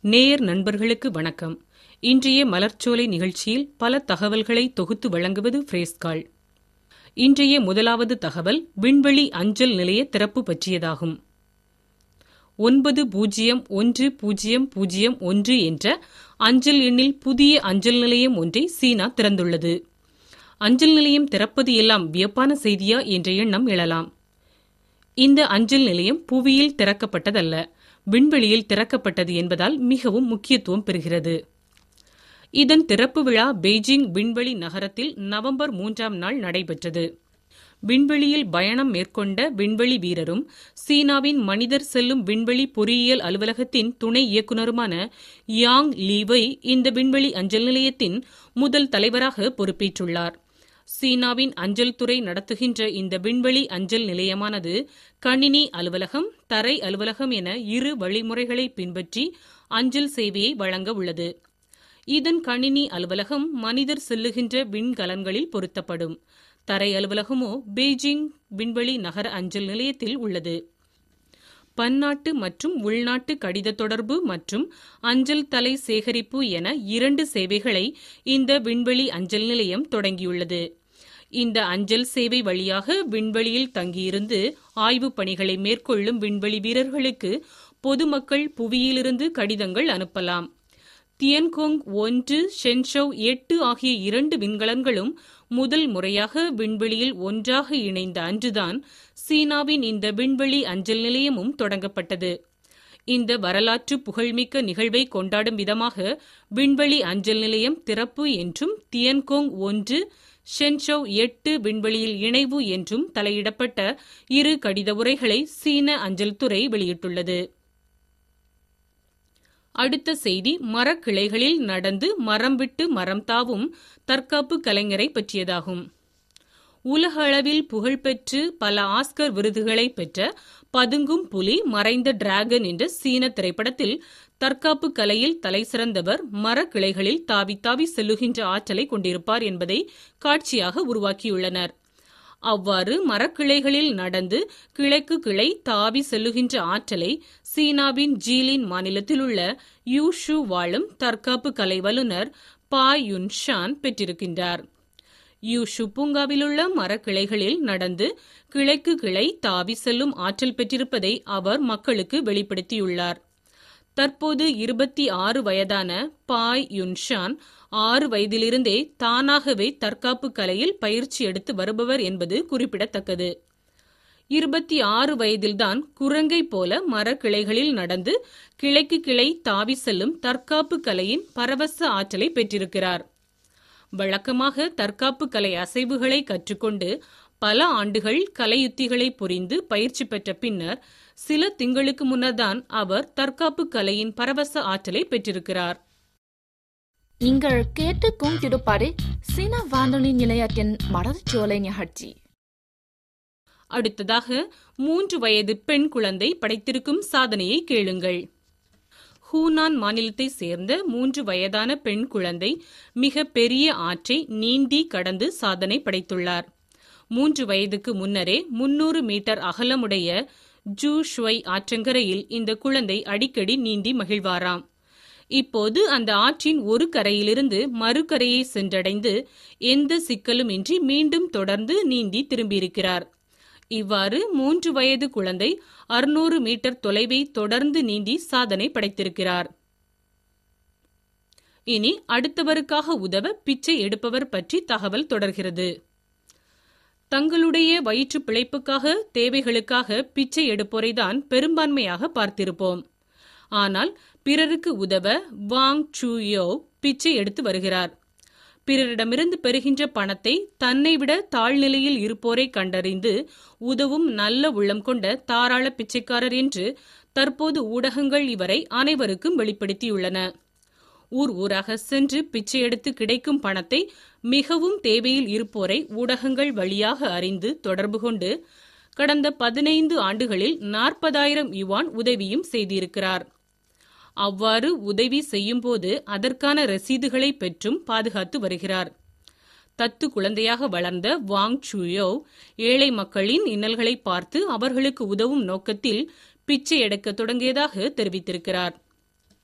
நேயர் நண்பர்களுக்கு வணக்கம் இன்றைய மலர்ச்சோலை நிகழ்ச்சியில் பல தகவல்களை தொகுத்து வழங்குவது பிரேஸ்கால் இன்றைய முதலாவது தகவல் விண்வெளி அஞ்சல் நிலைய திறப்பு பற்றியதாகும் ஒன்பது பூஜ்ஜியம் ஒன்று பூஜ்ஜியம் பூஜ்ஜியம் ஒன்று என்ற அஞ்சல் எண்ணில் புதிய அஞ்சல் நிலையம் ஒன்றை சீனா திறந்துள்ளது அஞ்சல் நிலையம் திறப்பது எல்லாம் வியப்பான செய்தியா என்ற எண்ணம் எழலாம் இந்த அஞ்சல் நிலையம் புவியில் திறக்கப்பட்டதல்ல விண்வெளியில் திறக்கப்பட்டது என்பதால் மிகவும் முக்கியத்துவம் பெறுகிறது இதன் திறப்பு விழா பெய்ஜிங் விண்வெளி நகரத்தில் நவம்பர் மூன்றாம் நாள் நடைபெற்றது விண்வெளியில் பயணம் மேற்கொண்ட விண்வெளி வீரரும் சீனாவின் மனிதர் செல்லும் விண்வெளி பொறியியல் அலுவலகத்தின் துணை இயக்குநருமான யாங் லீவை இந்த விண்வெளி அஞ்சல் நிலையத்தின் முதல் தலைவராக பொறுப்பேற்றுள்ளார் சீனாவின் அஞ்சல் துறை நடத்துகின்ற இந்த விண்வெளி அஞ்சல் நிலையமானது கணினி அலுவலகம் தரை அலுவலகம் என இரு வழிமுறைகளை பின்பற்றி அஞ்சல் சேவையை வழங்க உள்ளது இதன் கணினி அலுவலகம் மனிதர் செல்லுகின்ற விண்கலன்களில் பொருத்தப்படும் தரை அலுவலகமோ பெய்ஜிங் விண்வெளி நகர அஞ்சல் நிலையத்தில் உள்ளது பன்னாட்டு மற்றும் உள்நாட்டு கடித தொடர்பு மற்றும் அஞ்சல் தலை சேகரிப்பு என இரண்டு சேவைகளை இந்த விண்வெளி அஞ்சல் நிலையம் தொடங்கியுள்ளது இந்த அஞ்சல் சேவை வழியாக விண்வெளியில் தங்கியிருந்து ஆய்வுப் பணிகளை மேற்கொள்ளும் விண்வெளி வீரர்களுக்கு பொதுமக்கள் புவியிலிருந்து கடிதங்கள் அனுப்பலாம் தியன்கோங் ஒன்று ஷென்ஷவ் எட்டு ஆகிய இரண்டு விண்கலன்களும் முதல் முறையாக விண்வெளியில் ஒன்றாக இணைந்த அன்றுதான் சீனாவின் இந்த விண்வெளி அஞ்சல் நிலையமும் தொடங்கப்பட்டது இந்த வரலாற்று புகழ்மிக்க நிகழ்வை கொண்டாடும் விதமாக விண்வெளி அஞ்சல் நிலையம் திறப்பு என்றும் தியன்கோங் ஒன்று ஷென்ஷவ் எட்டு விண்வெளியில் இணைவு என்றும் தலையிடப்பட்ட இரு கடித உரைகளை சீன அஞ்சல் துறை வெளியிட்டுள்ளது அடுத்த செய்தி மரக்கிளைகளில் நடந்து மரம் விட்டு மரம் தாவும் தற்காப்பு கலைஞரை பற்றியதாகும் உலக அளவில் புகழ்பெற்று பல ஆஸ்கர் விருதுகளை பெற்ற பதுங்கும் புலி மறைந்த டிராகன் என்ற சீன திரைப்படத்தில் தற்காப்பு கலையில் தலைசிறந்தவர் மரக்கிளைகளில் தாவி தாவி செல்லுகின்ற ஆற்றலை கொண்டிருப்பார் என்பதை காட்சியாக உருவாக்கியுள்ளனர் அவ்வாறு மரக்கிளைகளில் நடந்து கிழக்கு கிளை தாவி செல்லுகின்ற ஆற்றலை சீனாவின் ஜீலின் மாநிலத்தில் உள்ள யூஷு வாழும் தற்காப்பு கலை வல்லுநர் பா யுன்ஷான் பெற்றிருக்கின்றார் யூஷு பூங்காவிலுள்ள மரக்கிளைகளில் நடந்து கிளைக்கு கிளை தாவி செல்லும் ஆற்றல் பெற்றிருப்பதை அவர் மக்களுக்கு வெளிப்படுத்தியுள்ளார் தற்போது இருபத்தி ஆறு வயதான பாய் யுன்ஷான் ஆறு வயதிலிருந்தே தானாகவே தற்காப்பு கலையில் பயிற்சி எடுத்து வருபவர் என்பது குறிப்பிடத்தக்கது இருபத்தி ஆறு வயதில்தான் குரங்கை போல மரக்கிளைகளில் நடந்து கிளைக்கு கிளை தாவி செல்லும் தற்காப்பு கலையின் பரவச ஆற்றலை பெற்றிருக்கிறார் வழக்கமாக தற்காப்பு கலை அசைவுகளை கற்றுக்கொண்டு பல ஆண்டுகள் கலையுத்திகளை புரிந்து பயிற்சி பெற்ற பின்னர் சில திங்களுக்கு முன்னர்தான் அவர் தற்காப்பு கலையின் பரவச ஆற்றலை பெற்றிருக்கிறார் நீங்கள் கேட்டுக் கொண்டிருப்பது சீன வானொலி நிலையத்தின் மலர்ச்சோலை நிகழ்ச்சி அடுத்ததாக மூன்று வயது பெண் குழந்தை படைத்திருக்கும் சாதனையை கேளுங்கள் ஹூனான் மாநிலத்தை சேர்ந்த மூன்று வயதான பெண் குழந்தை மிக பெரிய ஆற்றை நீந்தி கடந்து சாதனை படைத்துள்ளார் மூன்று வயதுக்கு முன்னரே முன்னூறு மீட்டர் அகலமுடைய ஜூ ஷுவை ஆற்றங்கரையில் இந்த குழந்தை அடிக்கடி நீந்தி மகிழ்வாராம் இப்போது அந்த ஆற்றின் ஒரு கரையிலிருந்து மறுகரையை சென்றடைந்து எந்த சிக்கலும் இன்றி மீண்டும் தொடர்ந்து நீந்தி திரும்பியிருக்கிறார் இவ்வாறு மூன்று வயது குழந்தை அறுநூறு மீட்டர் தொலைவை தொடர்ந்து நீந்தி சாதனை படைத்திருக்கிறார் இனி அடுத்தவருக்காக உதவ பிச்சை எடுப்பவர் பற்றி தகவல் தொடர்கிறது தங்களுடைய வயிற்று பிழைப்புக்காக தேவைகளுக்காக பிச்சை எடுப்போரைதான் பெரும்பான்மையாக பார்த்திருப்போம் ஆனால் பிறருக்கு உதவ வாங் சூயோ பிச்சை எடுத்து வருகிறார் பிறரிடமிருந்து பெறுகின்ற பணத்தை தன்னை விட தாழ்நிலையில் இருப்போரை கண்டறிந்து உதவும் நல்ல உள்ளம் கொண்ட தாராள பிச்சைக்காரர் என்று தற்போது ஊடகங்கள் இவரை அனைவருக்கும் வெளிப்படுத்தியுள்ளன ஊர் ஊராக சென்று பிச்சை எடுத்து கிடைக்கும் பணத்தை மிகவும் தேவையில் இருப்போரை ஊடகங்கள் வழியாக அறிந்து தொடர்பு கொண்டு கடந்த பதினைந்து ஆண்டுகளில் நாற்பதாயிரம் யுவான் உதவியும் செய்திருக்கிறார் அவ்வாறு உதவி செய்யும்போது அதற்கான ரசீதுகளை பெற்றும் பாதுகாத்து வருகிறார் தத்து குழந்தையாக வளர்ந்த வாங் சுயோ ஏழை மக்களின் இன்னல்களை பார்த்து அவர்களுக்கு உதவும் நோக்கத்தில் பிச்சை எடுக்க தொடங்கியதாக தெரிவித்திருக்கிறார்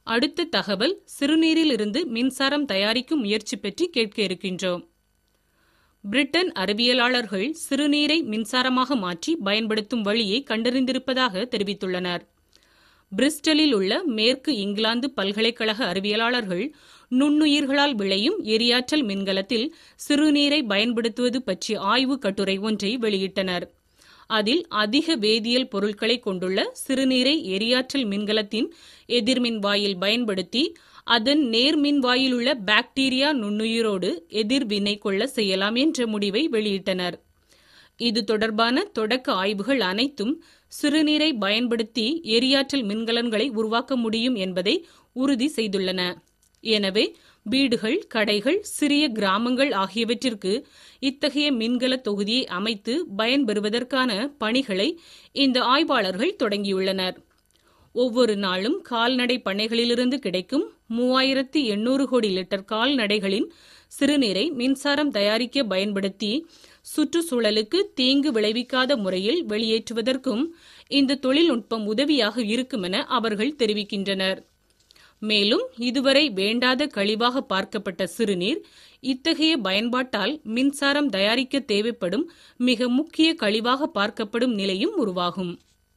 அடுத்த தகவல் சிறுநீரிலிருந்து மின்சாரம் தயாரிக்கும் முயற்சி பற்றி கேட்க இருக்கின்றோம் பிரிட்டன் அறிவியலாளர்கள் சிறுநீரை மின்சாரமாக மாற்றி பயன்படுத்தும் வழியை கண்டறிந்திருப்பதாக தெரிவித்துள்ளனர் பிரிஸ்டலில் உள்ள மேற்கு இங்கிலாந்து பல்கலைக்கழக அறிவியலாளர்கள் நுண்ணுயிர்களால் விளையும் எரியாற்றல் மின்கலத்தில் சிறுநீரை பயன்படுத்துவது பற்றிய ஆய்வு கட்டுரை ஒன்றை வெளியிட்டனர் அதில் அதிக வேதியியல் பொருட்களை கொண்டுள்ள சிறுநீரை எரியாற்றல் மின்கலத்தின் எதிர்மின் வாயில் பயன்படுத்தி அதன் நேர்மின் வாயிலுள்ள பாக்டீரியா நுண்ணுயிரோடு எதிர்வினை கொள்ள செய்யலாம் என்ற முடிவை வெளியிட்டனர் இது தொடர்பான தொடக்க ஆய்வுகள் அனைத்தும் சிறுநீரை பயன்படுத்தி எரியாற்றல் மின்கலன்களை உருவாக்க முடியும் என்பதை உறுதி செய்துள்ளன எனவே வீடுகள் கடைகள் சிறிய கிராமங்கள் ஆகியவற்றிற்கு இத்தகைய மின்கல தொகுதியை அமைத்து பயன்பெறுவதற்கான பணிகளை இந்த ஆய்வாளர்கள் தொடங்கியுள்ளனர் ஒவ்வொரு நாளும் கால்நடை பண்ணைகளிலிருந்து கிடைக்கும் மூவாயிரத்தி எண்ணூறு கோடி லிட்டர் கால்நடைகளின் சிறுநீரை மின்சாரம் தயாரிக்க பயன்படுத்தி சுற்றுச்சூழலுக்கு தீங்கு விளைவிக்காத முறையில் வெளியேற்றுவதற்கும் இந்த தொழில்நுட்பம் உதவியாக இருக்கும் என அவர்கள் தெரிவிக்கின்றனர் மேலும் இதுவரை வேண்டாத கழிவாக பார்க்கப்பட்ட சிறுநீர் இத்தகைய பயன்பாட்டால் மின்சாரம் தயாரிக்க தேவைப்படும் மிக முக்கிய கழிவாக பார்க்கப்படும் நிலையும் உருவாகும்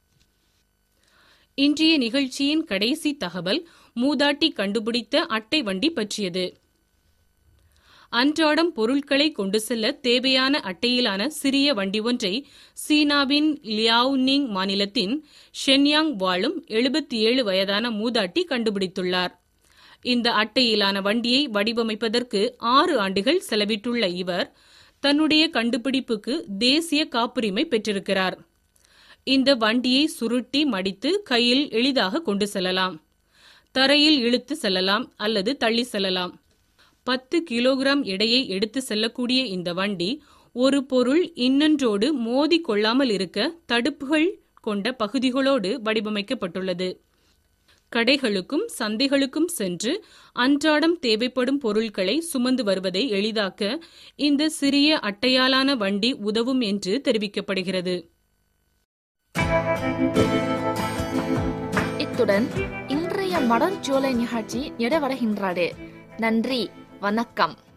இன்றைய நிகழ்ச்சியின் கடைசி தகவல் மூதாட்டி கண்டுபிடித்த அட்டை வண்டி பற்றியது அன்றாடம் பொருட்களை கொண்டு செல்ல தேவையான அட்டையிலான சிறிய வண்டி ஒன்றை சீனாவின் லியாவ்னிங் மாநிலத்தின் ஷென்யாங் வாழும் எழுபத்தி ஏழு வயதான மூதாட்டி கண்டுபிடித்துள்ளார் இந்த அட்டையிலான வண்டியை வடிவமைப்பதற்கு ஆறு ஆண்டுகள் செலவிட்டுள்ள இவர் தன்னுடைய கண்டுபிடிப்புக்கு தேசிய காப்புரிமை பெற்றிருக்கிறார் இந்த வண்டியை சுருட்டி மடித்து கையில் எளிதாக கொண்டு செல்லலாம் தரையில் இழுத்து செல்லலாம் அல்லது தள்ளி செல்லலாம் பத்து கிலோகிராம் எடையை எடுத்து செல்லக்கூடிய இந்த வண்டி ஒரு பொருள் இன்னொன்றோடு மோதி கொள்ளாமல் இருக்க தடுப்புகள் கொண்ட பகுதிகளோடு வடிவமைக்கப்பட்டுள்ளது கடைகளுக்கும் சந்தைகளுக்கும் சென்று அன்றாடம் தேவைப்படும் பொருட்களை சுமந்து வருவதை எளிதாக்க இந்த சிறிய அட்டையாலான வண்டி உதவும் என்று தெரிவிக்கப்படுகிறது இத்துடன் இன்றைய மடர் ஜோலை நிகழ்ச்சி நிறைவடைகின்றது நன்றி வணக்கம்